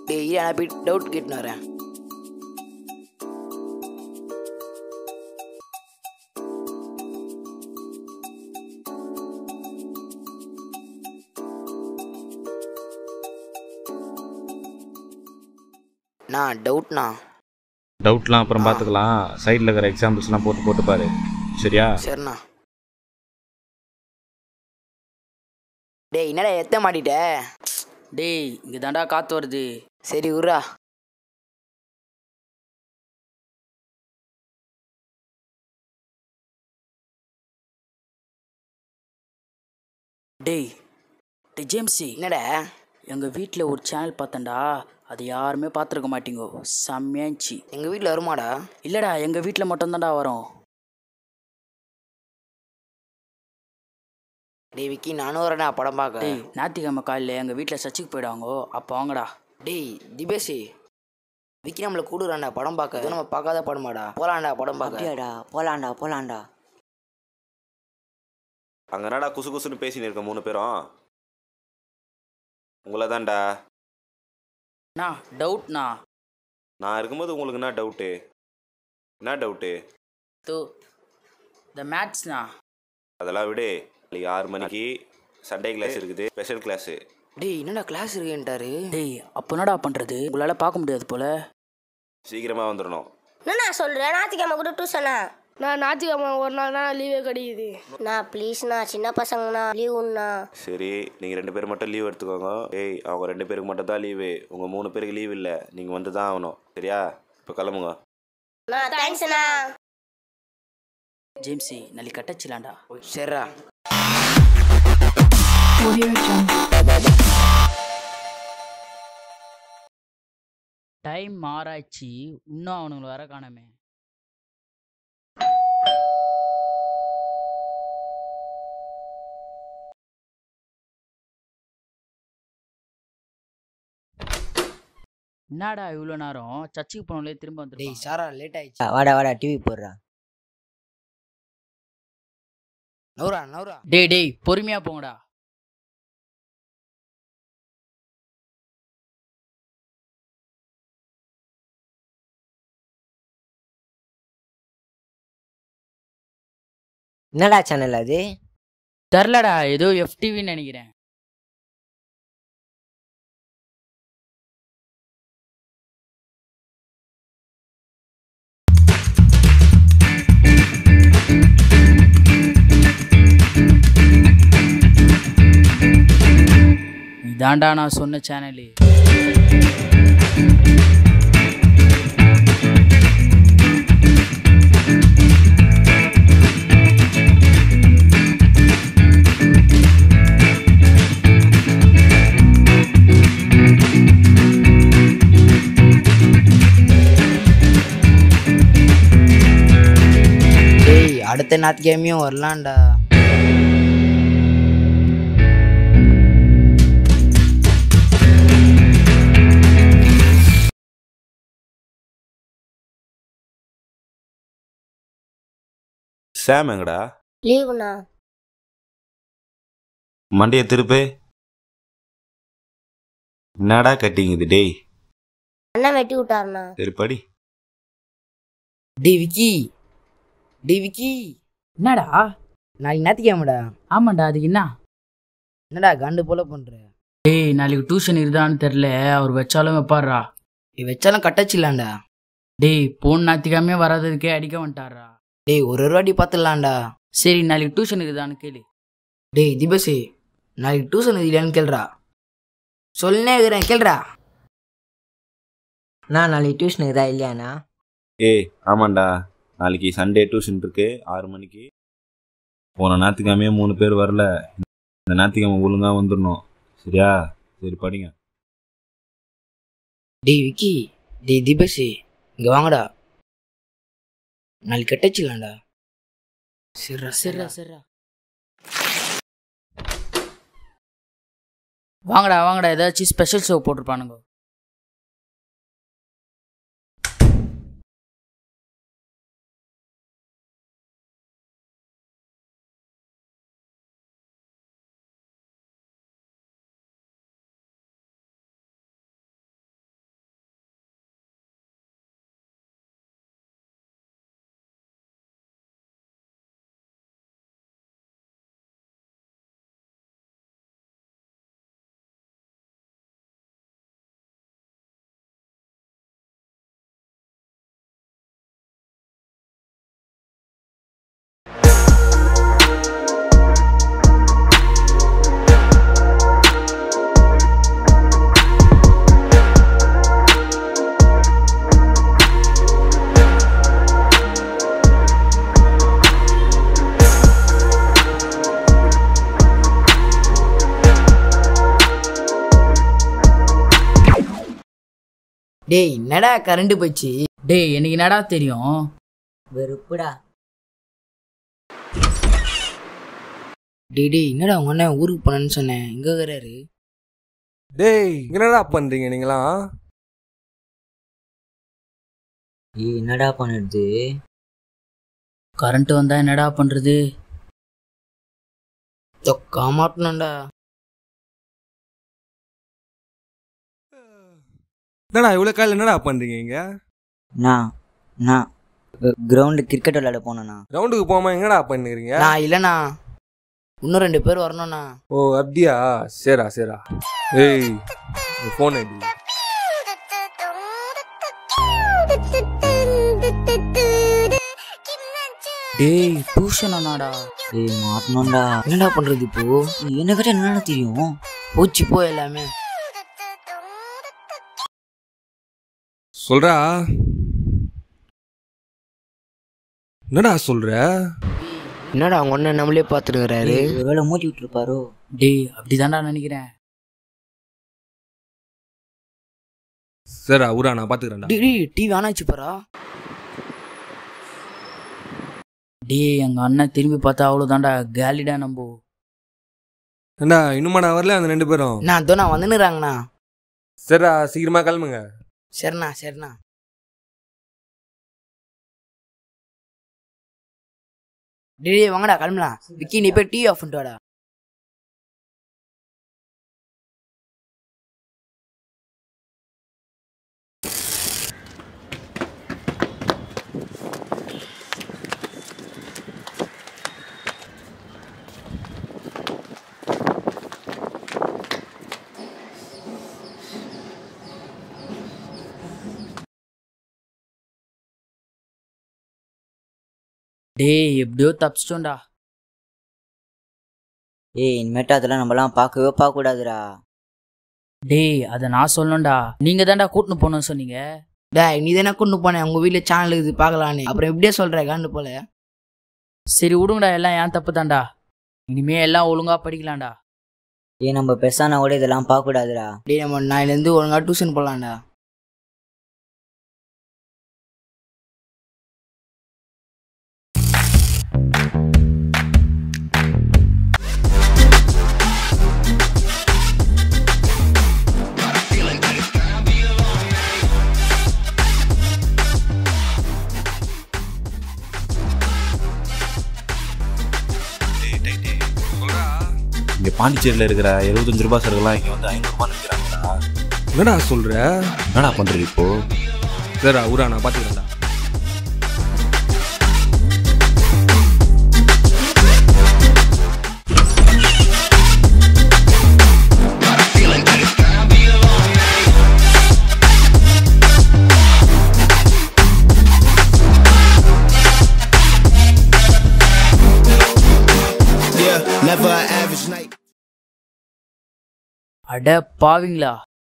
டேய் இரு, நான் போய் டவுட் கேட்டுன்னு வரேன் நான் டவுட்ண்ணா டவுட்லாம் அப்புறம் பார்த்துக்கலாம் சைடில் இருக்கிற எக்ஸாம்பிள்ஸ்லாம் போட்டு போட்டு பாரு சரியா சரிண்ணா டேய் என்னடா எத்த மாட்டிட்ட டேய் இங்கே தாண்டா காற்று வருது சரி உர்ரா டேய் டே ஜேம்ஸி என்னடா எங்கள் வீட்டில் ஒரு சேனல் பார்த்தேன்டா அது யாருமே பார்த்துருக்க மாட்டீங்கோ செம்மையாச்சு எங்கள் வீட்டில் வருமாடா இல்லைடா எங்கள் வீட்டில் மட்டும்தான்டா வரும் டேய் விக்கி நானும் வரேன்டா படம் பார்க்க டேய் ஞாயிற்றுக்கிழமை காலையில் எங்கள் வீட்டில் சர்ச்சுக்கு போயிடுவாங்கோ அப்போ வாங்கடா டேய் திபேஷி விக்கி நம்மளை கூடுறான்டா படம் பார்க்க இது நம்ம பார்க்காத படமாடா போலாம்டா படம் பார்க்க அப்படியாடா போலாண்டா போலாண்டா அங்கே என்னடா குசு குசுன்னு பேசின்னு இருக்க மூணு பேரும் உங்களை தான்டா அண்ணா டவுட்ண்ணா நான் இருக்கும்போது உங்களுக்கு என்ன டவுட்டு என்ன டவுட்டு தோ த மேட்ச்ண்ணா அதெல்லாம் விடு நாளைக்கு ஆறு மணிக்கு சண்டே கிளாஸ் இருக்குது ஸ்பெஷல் கிளாஸு டேய் என்னடா கிளாஸ் இருக்குன்ட்டாரு டேய் அப்போ என்னடா பண்ணுறது உங்களால் பார்க்க முடியாது போல சீக்கிரமாக வந்துடணும் என்ன சொல்கிறேன் ஞாயிற்றுக்கிழமை கூட டியூஷனா நான் ஞாயிற்றுக்கிழமை ஒரு நாள் தான் லீவே கிடைக்குது நான் ப்ளீஸ்ண்ணா சின்ன பசங்கண்ணா லீவுண்ணா சரி நீங்கள் ரெண்டு பேர் மட்டும் லீவ் எடுத்துக்கோங்க ஏய் அவங்க ரெண்டு பேருக்கு மட்டும் தான் லீவு உங்கள் மூணு பேருக்கு லீவ் இல்லை நீங்கள் வந்து தான் ஆகணும் சரியா இப்போ கிளம்புங்க அண்ணா தேங்க்ஸ்ண்ணா ஜேம்ஸி நாளைக்கு கட்டச்சிலாண்டா சரிடா டைம் மாறாச்சு இன்னும் அவனுங்களை வர காணாமே என்னடா இவ்வளோ நேரம் சர்ச்சுக்கு போனவங்களே திரும்ப டேய் வந்து சாரா லேட் ஆயிடுச்சு வாடா வாடா டிவி போடுறா நவுரா நவுரா டேய் டேய் பொறுமையா போங்கடா என்னடா சேனல் அது தெரிலடா ஏதோ எஃப்டிவின்னு நினைக்கிறேன் இதாண்டா நான் சொன்ன சேனலு டேய் அடுத்த ஞாயிற்றுக்கிழமையும் வரலாம்டா சாம் எங்கடா லீவுண்ணா மண்டையை திருப்பு என்னடா கட்டிங்குது டேய் அண்ணன் வெட்டி விட்டாருண்ணா சரி படி டேய் விக்கி டேய் விக்கி என்னடா நாளைக்கு ஞாயிற்றுக்கிழமைடா ஆமாண்டா அதுக்கு என்ன என்னடா கண்டு போல பண்ற டேய் நாளைக்கு டியூஷன் இருக்குதான்னு தெரில அவர் வச்சாலும் வைப்பாருடா நீ வச்சாலும் கட்டச்சிடலாம்டா டேய் போன் ஞாத்திக்காமே வராததுக்கே அடிக்க வந்துட்டாரா டேய் ஒரு ஒரு வாட்டி பார்த்துடலாம்டா சரி நாளைக்கு டியூஷன் இருக்குதான்னு கேளு டேய் திபேஷ் நாளைக்கு டியூஷன் இல்லையான்னு கேளுடா சொல்லினே இருக்கிறேன் கேளுடா நான் நாளைக்கு டியூஷனுக்கு தான் இல்லையாண்ணா ஏய் ஆமாண்டா நாளைக்கு சண்டே டியூஷன் இருக்கு ஆறு மணிக்கு போன ஞாயிற்றுக்கிழமையே மூணு பேர் வரல இந்த ஞாயிற்றுக்கிழமை ஒழுங்கா வந்துடணும் சரியா சரி படிங்க டேய் விக்கி டேய் திபேஷ் இங்க வாங்கடா நாளைக்கு கட்டச்சிடலாம்டா சரிடா சரிடா சரிடா வாங்கடா வாங்கடா ஏதாச்சும் ஸ்பெஷல் ஷோ போட்டிருப்பானுங்க டேய் என்னடா கரண்ட் போச்சு டேய் எனக்கு என்னடா தெரியும் வெறுப்புடா டேய் டேய் என்னடா உங்க அண்ணன் ஊருக்கு போனேன்னு சொன்னேன் எங்க இருக்கிறாரு டேய் என்னடா பண்றீங்க நீங்களாம் ஏய் என்னடா பண்ணுறது கரண்ட் வந்தா என்னடா பண்றது தொக்கா மாட்டணும்டா என்னடா இவ்வளோ காலையில் என்னடா பண்றீங்க இங்க நான் நான் கிரவுண்டு கிரிக்கெட் விளையாட போனேண்ணா ரவுண்டுக்கு போகாம எங்கடா பண்ணுறீங்க நான் இல்லைண்ணா இன்னும் ரெண்டு பேர் வரணும்ண்ணா ஓ அப்படியா சரிடா சரிடா ஏய் ஃபோன் ஐடி டேய் டியூஷன் அண்ணாடா ஏய் மாட்டணும்டா என்னடா பண்றது இப்போ என்ன கிட்ட என்னடா தெரியும் போச்சு போ எல்லாமே சொல்றா என்னடா சொல்ற என்னடா உங்க அண்ணன் நம்மளே பார்த்துருக்கிறாரு ஏய், ஒருவேளை மூட்டி விட்டுருப்பாரோ டேய் அப்படிதான்டா நினைக்கிறேன் சரிடா ஊரா நான் பாத்துக்கிறேன்டா டேய் டேய் டிவி ஆனாச்சு பாரா டேய் எங்க அண்ணன் திரும்பி பார்த்தா அவ்வளோதான்டா கேலிடா நம்போ ஏண்டா இன்னுமாடா வரல அந்த ரெண்டு பேரும் நான் அதோ நான் வந்துன்னுறாங்கண்ணா சரிடா சீக்கிரமா கிளம்புங்க சரிண்ணா சரிண்ணா டேய் டேய், வாங்கடா கிளம்பலாம் விக்கி நீ போய் டீ ஆஃப் பண்ணிட்டு வாடா டேய் எப்படியோ தப்பிச்சிட்டோம்டா ஏய் இனிமேட்டு அதெல்லாம் நம்மலாம் பார்க்கவே பார்க்கக்கூடாதுடா டேய் அதை நான் சொல்லணும்டா நீங்க தான்டா கூட்டின்னு போகணும்னு சொன்னீங்க டேய் நீ தானே கொண்டு போனேன் உங்க வீட்ல சேனல் இது பார்க்கலான்னு அப்புறம் எப்படியே சொல்ற காண்டு போல சரி விடுங்கடா எல்லாம் ஏன் தப்பு தான்டா இனிமே எல்லாம் ஒழுங்கா படிக்கலாம்டா ஏய் நம்ம பெருசானா கூட இதெல்லாம் பார்க்கக்கூடாதுடா டேய் நம்ம நாளையிலேருந்து ஒழுங்கா டியூஷன் போகலாம்டா சொல்றா இங்க பாண்டிச்சேரியில இருக்கிற எழுபத்தஞ்சு ரூபாய் சருக்குலாம் இங்க வந்து ஐநூறுபா நிற்கிறாங்கடா என்னடா சொல்ற என்னடா பண்றது இப்போ சரிடா ஊரா நான் பாத்துக்கிறேன்டா அட பாவிங்களா